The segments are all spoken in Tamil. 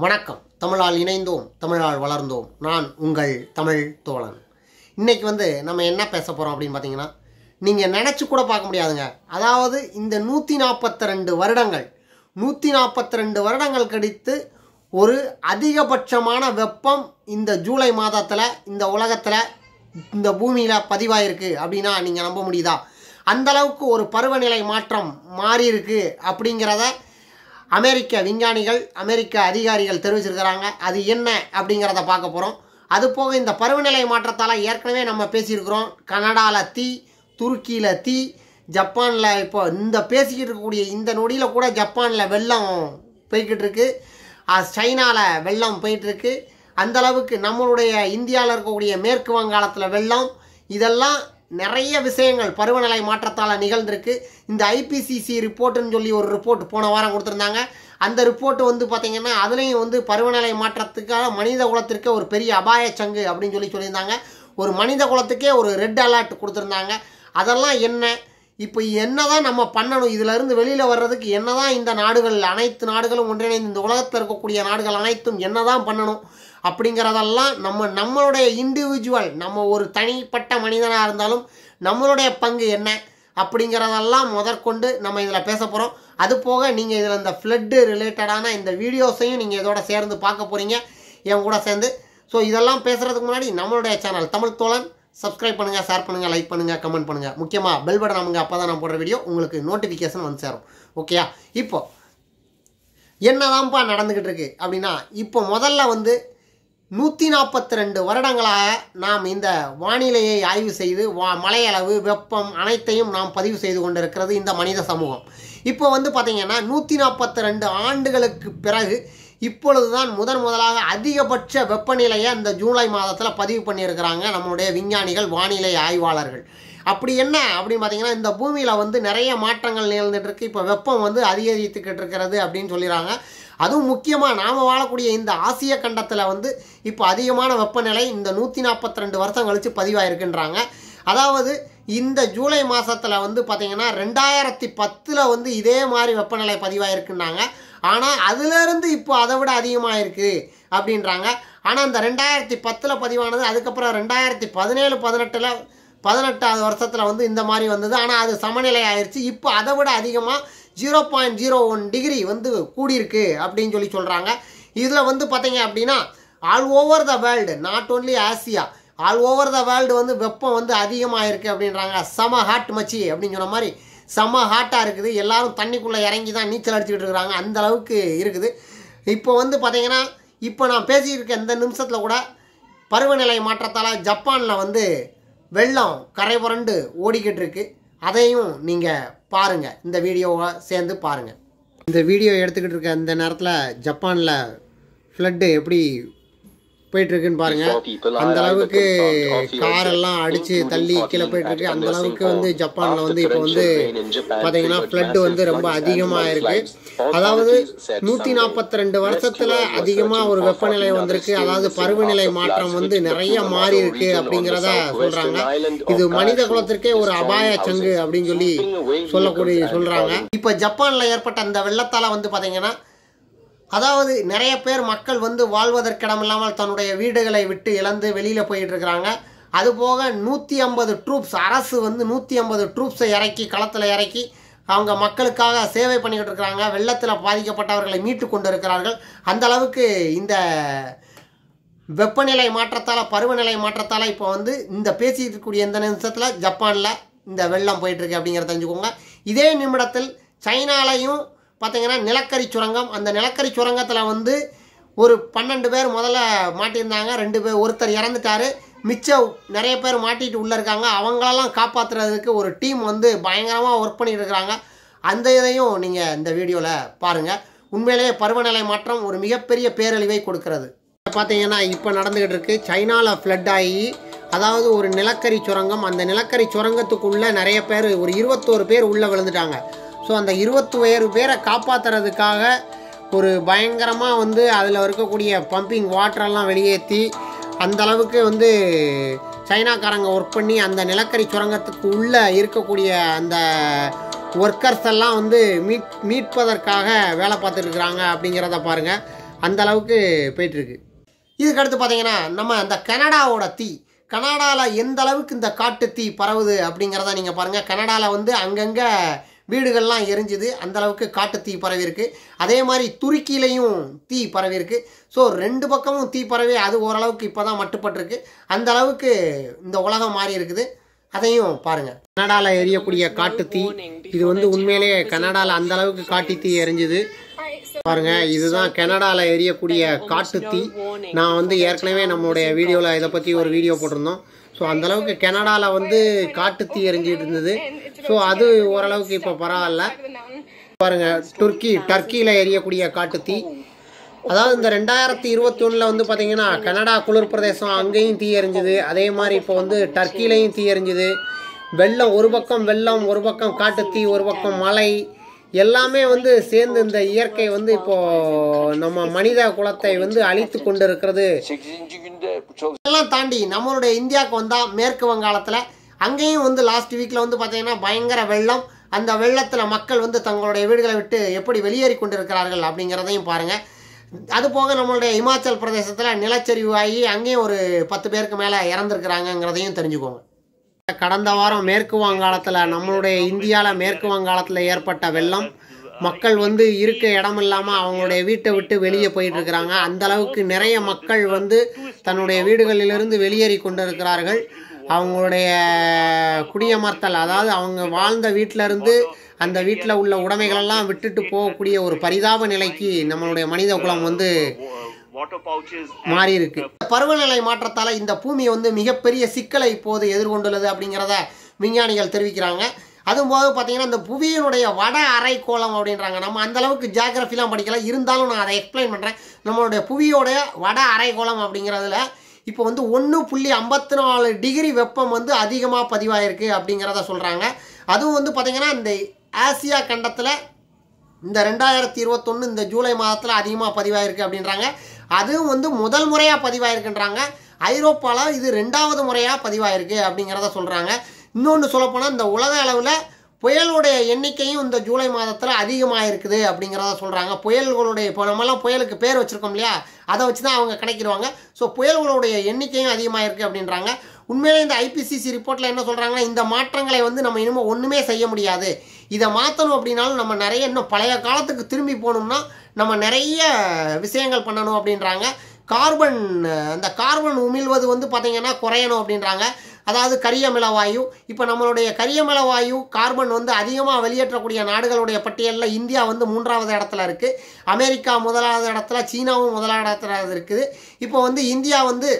வணக்கம் தமிழால் இணைந்தோம் தமிழால் வளர்ந்தோம் நான் உங்கள் தமிழ் தோழன் இன்னைக்கு வந்து நம்ம என்ன பேச போகிறோம் அப்படின்னு பார்த்தீங்கன்னா நீங்கள் நினச்சி கூட பார்க்க முடியாதுங்க அதாவது இந்த நூற்றி நாற்பத்தி ரெண்டு வருடங்கள் நூற்றி நாற்பத்தி ரெண்டு வருடங்கள் கழித்து ஒரு அதிகபட்சமான வெப்பம் இந்த ஜூலை மாதத்தில் இந்த உலகத்தில் இந்த பூமியில் பதிவாயிருக்கு அப்படின்னா நீங்கள் நம்ப முடியுதா அந்த அளவுக்கு ஒரு பருவநிலை மாற்றம் மாறி இருக்கு அப்படிங்கிறத அமெரிக்க விஞ்ஞானிகள் அமெரிக்க அதிகாரிகள் தெரிவிச்சிருக்கிறாங்க அது என்ன அப்படிங்கிறத பார்க்க போகிறோம் அது போக இந்த பருவநிலை மாற்றத்தால் ஏற்கனவே நம்ம பேசியிருக்கிறோம் கனடாவில் தீ துருக்கியில் தீ ஜப்பானில் இப்போ இந்த பேசிக்கிட்டு இருக்கக்கூடிய இந்த நொடியில் கூட ஜப்பானில் வெள்ளம் போய்கிட்டு இருக்கு சைனாவில் வெள்ளம் போயிட்டுருக்கு அந்த அளவுக்கு நம்மளுடைய இந்தியாவில் இருக்கக்கூடிய மேற்கு வங்காளத்தில் வெள்ளம் இதெல்லாம் நிறைய விஷயங்கள் பருவநிலை மாற்றத்தால் நிகழ்ந்திருக்கு இந்த ஐபிசிசி ரிப்போர்ட்டுன்னு சொல்லி ஒரு ரிப்போர்ட் போன வாரம் கொடுத்துருந்தாங்க அந்த ரிப்போர்ட் வந்து பார்த்திங்கன்னா அதுலேயும் வந்து பருவநிலை மாற்றத்துக்காக மனித குலத்திற்கு ஒரு பெரிய அபாய சங்கு அப்படின்னு சொல்லி சொல்லியிருந்தாங்க ஒரு மனித குலத்துக்கே ஒரு ரெட் அலர்ட் கொடுத்துருந்தாங்க அதெல்லாம் என்ன இப்போ என்னதான் நம்ம பண்ணணும் இதுல இருந்து வெளியில வர்றதுக்கு என்னதான் இந்த நாடுகள் அனைத்து நாடுகளும் ஒன்றிணைந்து இந்த உலகத்தில் இருக்கக்கூடிய நாடுகள் அனைத்தும் என்னதான் பண்ணணும் அப்படிங்கிறதெல்லாம் நம்ம நம்மளுடைய இண்டிவிஜுவல் நம்ம ஒரு தனிப்பட்ட மனிதனாக இருந்தாலும் நம்மளுடைய பங்கு என்ன அப்படிங்கிறதெல்லாம் முதற்கொண்டு நம்ம இதில் பேச போகிறோம் அது போக நீங்கள் இதில் இந்த ஃப்ளட்டு ரிலேட்டடான இந்த வீடியோஸையும் நீங்கள் இதோட சேர்ந்து பார்க்க போகிறீங்க என் கூட சேர்ந்து ஸோ இதெல்லாம் பேசுகிறதுக்கு முன்னாடி நம்மளுடைய சேனல் தமிழ் தோழன் சப்ஸ்கிரைப் பண்ணுங்கள் ஷேர் பண்ணுங்கள் லைக் பண்ணுங்கள் கமெண்ட் பண்ணுங்கள் முக்கியமாக பெல் பட்டன் அமுங்க அப்போ தான் நான் போடுற வீடியோ உங்களுக்கு நோட்டிஃபிகேஷன் வந்து சேரும் ஓகேயா இப்போ என்னதான்ப்பா நடந்துக்கிட்டு இருக்கு அப்படின்னா இப்போ முதல்ல வந்து நூற்றி நாற்பத்தி ரெண்டு வருடங்களாக நாம் இந்த வானிலையை ஆய்வு செய்து வா மழையளவு வெப்பம் அனைத்தையும் நாம் பதிவு செய்து கொண்டிருக்கிறது இந்த மனித சமூகம் இப்போ வந்து பார்த்திங்கன்னா நூற்றி நாற்பத்தி ரெண்டு ஆண்டுகளுக்கு பிறகு இப்பொழுதுதான் முதன் முதலாக அதிகபட்ச வெப்பநிலையை இந்த ஜூலை மாதத்தில் பதிவு பண்ணியிருக்கிறாங்க நம்மளுடைய விஞ்ஞானிகள் வானிலை ஆய்வாளர்கள் அப்படி என்ன அப்படின்னு பார்த்தீங்கன்னா இந்த பூமியில் வந்து நிறைய மாற்றங்கள் நிகழ்ந்துட்டு இருக்கு இப்போ வெப்பம் வந்து அதிகரித்துக்கிட்டு இருக்கிறது அப்படின்னு சொல்லிடுறாங்க அதுவும் முக்கியமாக நாம் வாழக்கூடிய இந்த ஆசிய கண்டத்தில் வந்து இப்போ அதிகமான வெப்பநிலை இந்த நூற்றி நாற்பத்தி ரெண்டு வருஷம் கழித்து பதிவாயிருக்குன்றாங்க அதாவது இந்த ஜூலை மாதத்தில் வந்து பார்த்திங்கன்னா ரெண்டாயிரத்தி பத்தில் வந்து இதே மாதிரி வெப்பநிலை பதிவாயிருக்குன்னாங்க ஆனால் அதுலேருந்து இப்போ அதை விட அதிகமாக இருக்குது அப்படின்றாங்க ஆனால் இந்த ரெண்டாயிரத்தி பத்தில் பதிவானது அதுக்கப்புறம் ரெண்டாயிரத்தி பதினேழு பதினெட்டில் பதினெட்டாவது வருஷத்தில் வந்து இந்த மாதிரி வந்தது ஆனால் அது சமநிலை ஆயிடுச்சு இப்போ அதை விட அதிகமாக zero point zero one degree வந்து கூடியிருக்கு அப்படின்னு சொல்லி சொல்கிறாங்க இதில் வந்து பார்த்தீங்க அப்படின்னா all over the world not only Asia all over the world வந்து வெப்பம் வந்து அதிகமாக இருக்குது அப்படின்றாங்க செம ஹாட் மச்சி அப்படின்னு சொன்ன மாதிரி செம்ம ஹாட்டாக இருக்குது எல்லாரும் தண்ணிக்குள்ளே இறங்கி தான் நீச்சல் அடிச்சுக்கிட்டு இருக்கிறாங்க அந்த அளவுக்கு இருக்குது இப்போ வந்து பார்த்தீங்கன்னா இப்போ நான் பேசியிருக்க இந்த நிமிஷத்தில் கூட பருவநிலை மாற்றத்தால் ஜப்பானில் வந்து வெள்ளம் கரை புரண்டு ஓடிக்கிட்டு இருக்கு அதையும் நீங்கள் பாருங்கள் இந்த வீடியோவை சேர்ந்து பாருங்கள் இந்த வீடியோ எடுத்துக்கிட்டு இருக்க இந்த நேரத்தில் ஜப்பானில் ஃப்ளட்டு எப்படி போயிட்டு இருக்குன்னு பாருங்க அந்த அளவுக்கு கார் எல்லாம் அடிச்சு தள்ளி கீழே போயிட்டு இருக்கு அந்த அளவுக்கு வந்து ஜப்பான்ல வந்து இப்போ வந்து பாத்தீங்கன்னா ஃப்ளட் வந்து ரொம்ப அதிகமா இருக்கு அதாவது நூத்தி நாற்பத்தி ரெண்டு வருஷத்துல அதிகமா ஒரு வெப்பநிலை வந்திருக்கு அதாவது பருவநிலை மாற்றம் வந்து நிறைய மாறி இருக்கு அப்படிங்கிறத சொல்றாங்க இது மனித குலத்திற்கே ஒரு அபாய சங்கு அப்படின்னு சொல்லி சொல்லக்கூடிய சொல்றாங்க இப்ப ஜப்பான்ல ஏற்பட்ட அந்த வெள்ளத்தால வந்து பாத்தீங்கன்னா அதாவது நிறைய பேர் மக்கள் வந்து வாழ்வதற்கிடமில்லாமல் தன்னுடைய வீடுகளை விட்டு இழந்து வெளியில் போயிட்டு இருக்கிறாங்க அதுபோக நூற்றி ஐம்பது ட்ரூப்ஸ் அரசு வந்து நூற்றி ஐம்பது ட்ரூப்ஸை இறக்கி களத்தில் இறக்கி அவங்க மக்களுக்காக சேவை பண்ணிக்கிட்டு இருக்கிறாங்க வெள்ளத்தில் பாதிக்கப்பட்டவர்களை மீட்டு கொண்டு இருக்கிறார்கள் அந்த அளவுக்கு இந்த வெப்பநிலை மாற்றத்தால் பருவநிலை மாற்றத்தால் இப்போ வந்து இந்த பேசிட்டு இருக்கக்கூடிய இந்த நிமிஷத்தில் ஜப்பானில் இந்த வெள்ளம் போயிட்டுருக்கு அப்படிங்கிறத தெரிஞ்சுக்கோங்க இதே நிமிடத்தில் சைனாலையும் பார்த்தீங்கன்னா நிலக்கரி சுரங்கம் அந்த நிலக்கரி சுரங்கத்தில் வந்து ஒரு பன்னெண்டு பேர் முதல்ல மாட்டியிருந்தாங்க ரெண்டு பேர் ஒருத்தர் இறந்துட்டாரு மிச்சம் நிறைய பேர் மாட்டிட்டு உள்ளே இருக்காங்க அவங்களெல்லாம் காப்பாற்றுறதுக்கு ஒரு டீம் வந்து பயங்கரமாக ஒர்க் பண்ணிட்டு இருக்காங்க அந்த இதையும் நீங்கள் இந்த வீடியோவில் பாருங்கள் உண்மையிலேயே பருவநிலை மாற்றம் ஒரு மிகப்பெரிய பேரழிவை கொடுக்கிறது பார்த்தீங்கன்னா இப்போ நடந்துக்கிட்டு இருக்கு சைனாவில் ஃப்ளட் ஆகி அதாவது ஒரு நிலக்கரி சுரங்கம் அந்த நிலக்கரி சுரங்கத்துக்குள்ளே நிறைய பேர் ஒரு இருபத்தோரு பேர் உள்ளே விழுந்துட்டாங்க ஸோ அந்த இருபத்தோரு பேரை காப்பாற்றுறதுக்காக ஒரு பயங்கரமாக வந்து அதில் இருக்கக்கூடிய பம்பிங் வாட்டரெல்லாம் வெளியேற்றி அந்த அளவுக்கு வந்து சைனாக்காரங்க ஒர்க் பண்ணி அந்த நிலக்கரி சுரங்கத்துக்கு உள்ளே இருக்கக்கூடிய அந்த ஒர்க்கர்ஸ் எல்லாம் வந்து மீட் மீட்பதற்காக வேலை பார்த்துட்டு இருக்கிறாங்க அப்படிங்கிறத பாருங்கள் அந்த அளவுக்கு போயிட்டுருக்கு இதுக்கு அடுத்து பார்த்தீங்கன்னா நம்ம அந்த கனடாவோட தீ கனடாவில் எந்த அளவுக்கு இந்த காட்டு தீ பரவுது அப்படிங்கிறத நீங்கள் பாருங்கள் கனடாவில் வந்து அங்கங்கே வீடுகள்லாம் எரிஞ்சுது அந்த அளவுக்கு காட்டு தீ பரவி இருக்கு அதே மாதிரி துருக்கியிலையும் தீ பரவி இருக்கு ஸோ ரெண்டு பக்கமும் தீ பரவி அது ஓரளவுக்கு இப்போ தான் மட்டுப்பட்டிருக்கு அந்த அளவுக்கு இந்த உலகம் மாறி இருக்குது அதையும் பாருங்க கனடாவில் எரியக்கூடிய காட்டு தீ இது வந்து உண்மையிலேயே கனடாவில் அந்த அளவுக்கு காட்டு தீ எரிஞ்சுது பாருங்க இதுதான் கனடாவில் எரியக்கூடிய காட்டு தீ நான் வந்து ஏற்கனவே நம்மளுடைய வீடியோவில் இதை பற்றி ஒரு வீடியோ போட்டிருந்தோம் ஸோ அந்த அளவுக்கு கனடாவில் வந்து காட்டு தீ எரிஞ்சிட்டு இருந்தது ஸோ அது ஓரளவுக்கு இப்போ பரவாயில்ல பாருங்க துர்க்கி டர்க்கியில் எரியக்கூடிய காட்டு தீ அதாவது இந்த ரெண்டாயிரத்தி இருபத்தி ஒன்றில் வந்து பார்த்தீங்கன்னா கனடா குளிர் பிரதேசம் அங்கேயும் தீ எரிஞ்சுது அதே மாதிரி இப்போ வந்து டர்க்கிலையும் தீ எரிஞ்சுது வெள்ளம் ஒரு பக்கம் வெள்ளம் ஒரு பக்கம் காட்டு தீ ஒரு பக்கம் மழை எல்லாமே வந்து சேர்ந்து இந்த இயற்கை வந்து இப்போ நம்ம மனித குலத்தை வந்து அழித்து கொண்டு இருக்கிறது 8인지 군데 부처 இதெல்லாம் தாண்டி நம்மளுடைய இந்தியாவுக்கு வந்தால் மேற்கு வங்காளத்தில் அங்கேயும் வந்து லாஸ்ட் வீக்கில் வந்து பார்த்தீங்கன்னா பயங்கர வெள்ளம் அந்த வெள்ளத்தில் மக்கள் வந்து தங்களுடைய வீடுகளை விட்டு எப்படி வெளியேறி கொண்டிருக்கிறார்கள் அப்படிங்கிறதையும் பாருங்கள் அது போக நம்மளுடைய இமாச்சல் பிரதேசத்தில் நிலச்சரிவு ஆகி அங்கேயும் ஒரு பத்து பேருக்கு மேலே இறந்துருக்கிறாங்கங்கிறதையும் தெரிஞ்சுக்கோங்க கடந்த வாரம் மேற்கு வங்காளத்தில் நம்மளுடைய இந்தியாவில் மேற்கு வங்காளத்தில் ஏற்பட்ட வெள்ளம் மக்கள் வந்து இருக்க இடம் இல்லாமல் அவங்களுடைய வீட்டை விட்டு வெளியே போயிட்டு இருக்கிறாங்க அந்த அளவுக்கு நிறைய மக்கள் வந்து தன்னுடைய வீடுகளிலிருந்து வெளியேறி கொண்டிருக்கிறார்கள் அவங்களுடைய குடியமர்த்தல் அதாவது அவங்க வாழ்ந்த வீட்டில இருந்து அந்த வீட்டில் உள்ள உடைமைகளெல்லாம் விட்டுட்டு போகக்கூடிய ஒரு பரிதாப நிலைக்கு நம்மளுடைய மனித குலம் வந்து water pouches மாறி இருக்கு பருவநிலை மாற்றத்தால இந்த பூமி வந்து மிகப்பெரிய சிக்கலை இப்போது எதிர்கொண்டுள்ளது அப்படிங்கிறத விஞ்ஞானிகள் தெரிவிக்கிறாங்க அதுவும் போது பார்த்தீங்கன்னா இந்த புவியினுடைய வட அரைக்கோளம் அப்படின்றாங்க நம்ம அந்த அளவுக்கு ஜியாகிரபிலாம் படிக்கல இருந்தாலும் நான் அதை எக்ஸ்பிளைன் பண்ணுறேன் நம்மளுடைய புவியோடைய வட அரைக்கோளம் அப்படிங்கிறதுல இப்போ வந்து ஒன்று புள்ளி ஐம்பத்தி நாலு டிகிரி வெப்பம் வந்து அதிகமாக பதிவாயிருக்கு அப்படிங்கிறத சொல்கிறாங்க அதுவும் வந்து பார்த்தீங்கன்னா இந்த ஆசியா கண்டத்தில் இந்த ரெண்டாயிரத்தி இருபத்தொன்று இந்த ஜூலை மாதத்தில் அதிகமாக பதிவாயிருக்கு அப்படின்றாங்க அதுவும் வந்து முதல் முறையாக பதிவாயிருக்குன்றாங்க ஐரோப்பாவில் இது ரெண்டாவது முறையாக பதிவாயிருக்கு அப்படிங்கிறத சொல்கிறாங்க இன்னொன்று சொல்லப்போனால் இந்த உலக அளவில் புயலுடைய எண்ணிக்கையும் இந்த ஜூலை மாதத்தில் அதிகமாக இருக்குது அப்படிங்கிறத சொல்கிறாங்க புயல்களுடைய இப்போ நம்மலாம் புயலுக்கு பேர் வச்சுருக்கோம் இல்லையா அதை வச்சு தான் அவங்க கணக்கிடுவாங்க ஸோ புயல்களுடைய எண்ணிக்கையும் அதிகமாக இருக்குது அப்படின்றாங்க உண்மையிலே இந்த ஐபிசிசி ரிப்போர்ட்டில் என்ன சொல்கிறாங்கன்னா இந்த மாற்றங்களை வந்து நம்ம இனிமேல் ஒன்றுமே செய்ய முடியாது இதை மாற்றணும் அப்படின்னாலும் நம்ம நிறைய இன்னும் பழைய காலத்துக்கு திரும்பி போகணும்னா நம்ம நிறைய விஷயங்கள் பண்ணணும் அப்படின்றாங்க கார்பன் அந்த கார்பன் உமிழ்வது வந்து பார்த்திங்கன்னா குறையணும் அப்படின்றாங்க அதாவது கரியமில வாயு இப்போ நம்மளுடைய கரியமில வாயு கார்பன் வந்து அதிகமாக வெளியேற்றக்கூடிய நாடுகளுடைய பட்டியலில் இந்தியா வந்து மூன்றாவது இடத்துல இருக்குது அமெரிக்கா முதலாவது இடத்துல சீனாவும் முதலாவது இடத்துல இருக்குது இப்போ வந்து இந்தியா வந்து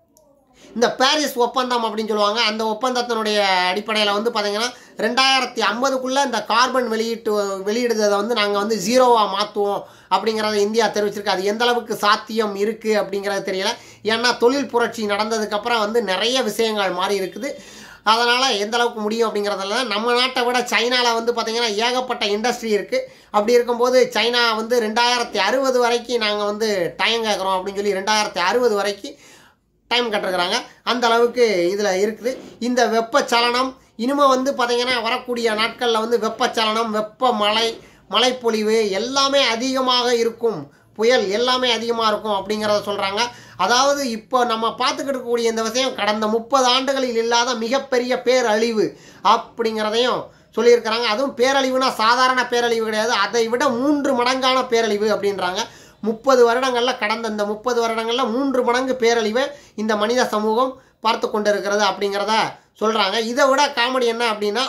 இந்த பாரிஸ் ஒப்பந்தம் அப்படின்னு சொல்லுவாங்க அந்த ஒப்பந்தத்தினுடைய அடிப்படையில் வந்து பார்த்தீங்கன்னா ரெண்டாயிரத்தி ஐம்பதுக்குள்ளே இந்த கார்பன் வெளியிட்டு வெளியிடுறதை வந்து நாங்கள் வந்து ஜீரோவாக மாற்றுவோம் அப்படிங்கிறத இந்தியா தெரிவிச்சிருக்கு அது எந்த அளவுக்கு சாத்தியம் இருக்குது அப்படிங்கிறது தெரியல ஏன்னா தொழில் புரட்சி நடந்ததுக்கப்புறம் வந்து நிறைய விஷயங்கள் மாறி இருக்குது அதனால் எந்த அளவுக்கு முடியும் அப்படிங்கிறதுல நம்ம நாட்டை விட சைனாவில் வந்து பார்த்திங்கன்னா ஏகப்பட்ட இண்டஸ்ட்ரி இருக்குது அப்படி இருக்கும்போது சைனா வந்து ரெண்டாயிரத்தி அறுபது வரைக்கும் நாங்கள் வந்து டைம் கேட்குறோம் அப்படின்னு சொல்லி ரெண்டாயிரத்தி அறுபது வரைக்கும் டைம் கட்டிருக்கிறாங்க அந்த அளவுக்கு இதில் இருக்குது இந்த வெப்பச்சலனம் இனிமே வந்து பார்த்திங்கன்னா வரக்கூடிய நாட்களில் வந்து வெப்பச்சலனம் வெப்ப மழை மழைப்பொழிவு எல்லாமே அதிகமாக இருக்கும் புயல் எல்லாமே அதிகமாக இருக்கும் அப்படிங்கிறத சொல்கிறாங்க அதாவது இப்போ நம்ம பார்த்துக்கிட்டு இருக்கக்கூடிய இந்த விஷயம் கடந்த முப்பது ஆண்டுகளில் இல்லாத மிகப்பெரிய பேரழிவு அப்படிங்கிறதையும் சொல்லியிருக்கிறாங்க அதுவும் பேரழிவுனா சாதாரண பேரழிவு கிடையாது அதை விட மூன்று மடங்கான பேரழிவு அப்படின்றாங்க முப்பது வருடங்களில் கடந்த இந்த முப்பது வருடங்களில் மூன்று மடங்கு பேரழிவை இந்த மனித சமூகம் பார்த்து கொண்டிருக்கிறது அப்படிங்கிறத சொல்கிறாங்க இதை விட காமெடி என்ன அப்படின்னா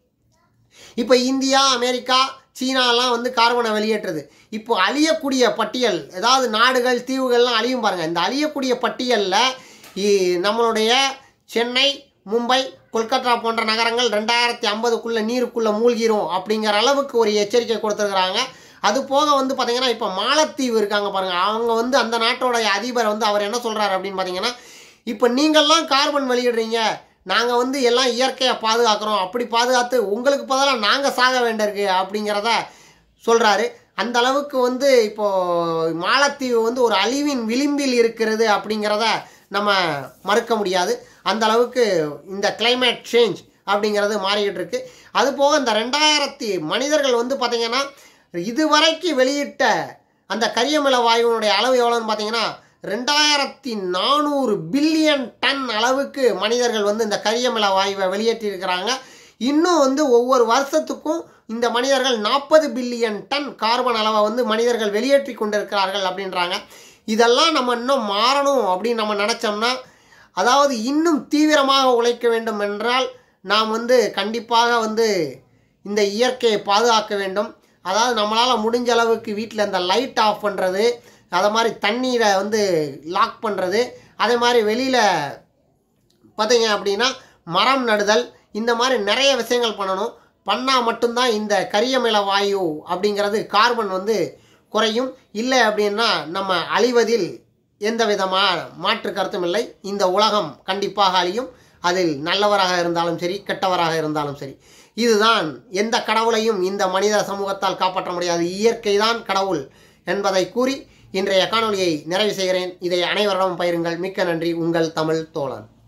இப்போ இந்தியா அமெரிக்கா சீனாலாம் வந்து கார்பனை வெளியேற்றுது இப்போ அழியக்கூடிய பட்டியல் ஏதாவது நாடுகள் தீவுகள்லாம் அழியும் பாருங்கள் இந்த அழியக்கூடிய பட்டியலில் நம்மளுடைய சென்னை மும்பை கொல்கத்தா போன்ற நகரங்கள் ரெண்டாயிரத்தி ஐம்பதுக்குள்ளே நீருக்குள்ளே மூழ்கிரும் அப்படிங்கிற அளவுக்கு ஒரு எச்சரிக்கை கொடுத்துருக்குறாங்க அது போக வந்து பார்த்தீங்கன்னா இப்போ மாலத்தீவு இருக்காங்க பாருங்கள் அவங்க வந்து அந்த நாட்டோடைய அதிபர் வந்து அவர் என்ன சொல்கிறாரு அப்படின்னு பார்த்தீங்கன்னா இப்போ நீங்கள்லாம் கார்பன் வெளியிடுறீங்க நாங்கள் வந்து எல்லாம் இயற்கையை பாதுகாக்கிறோம் அப்படி பாதுகாத்து உங்களுக்கு பதிலாக நாங்கள் சாக வேண்டியிருக்கு அப்படிங்கிறத சொல்கிறாரு அந்த அளவுக்கு வந்து இப்போது மாலத்தீவு வந்து ஒரு அழிவின் விளிம்பில் இருக்கிறது அப்படிங்கிறத நம்ம மறுக்க முடியாது அந்த அளவுக்கு இந்த climate சேஞ்ச் அப்படிங்கிறது மாறிக்கிட்டு இருக்கு அது போக இந்த ரெண்டாயிரத்தி மனிதர்கள் வந்து பார்த்திங்கன்னா இதுவரைக்கும் வெளியிட்ட அந்த கரியமில வாயுவினுடைய அளவு எவ்வளோன்னு பார்த்தீங்கன்னா ரெண்டாயிரத்தி நானூறு பில்லியன் டன் அளவுக்கு மனிதர்கள் வந்து இந்த கரியமில வாயுவை வெளியேற்றியிருக்கிறாங்க இன்னும் வந்து ஒவ்வொரு வருஷத்துக்கும் இந்த மனிதர்கள் நாற்பது பில்லியன் டன் கார்பன் அளவை வந்து மனிதர்கள் வெளியேற்றி கொண்டிருக்கிறார்கள் அப்படின்றாங்க இதெல்லாம் நம்ம இன்னும் மாறணும் அப்படின்னு நம்ம நினச்சோம்னா அதாவது இன்னும் தீவிரமாக உழைக்க வேண்டும் என்றால் நாம் வந்து கண்டிப்பாக வந்து இந்த இயற்கையை பாதுகாக்க வேண்டும் அதாவது நம்மளால் முடிஞ்ச அளவுக்கு வீட்டில் இந்த லைட் ஆஃப் பண்ணுறது அதை மாதிரி தண்ணீரை வந்து லாக் பண்ணுறது அதே மாதிரி வெளியில் பார்த்தீங்க அப்படின்னா மரம் நடுதல் இந்த மாதிரி நிறைய விஷயங்கள் பண்ணணும் பண்ணால் மட்டும்தான் இந்த கரியமில வாயு அப்படிங்கிறது கார்பன் வந்து குறையும் இல்லை அப்படின்னா நம்ம அழிவதில் எந்த விதமான மாற்று கருத்தும் இல்லை இந்த உலகம் கண்டிப்பாக அழியும் அதில் நல்லவராக இருந்தாலும் சரி கெட்டவராக இருந்தாலும் சரி இதுதான் எந்த கடவுளையும் இந்த மனித சமூகத்தால் காப்பாற்ற முடியாது இயற்கை தான் கடவுள் என்பதை கூறி இன்றைய காணொளியை நிறைவு செய்கிறேன் இதை அனைவரிடமும் பயிருங்கள் மிக்க நன்றி உங்கள் தமிழ் தோழன்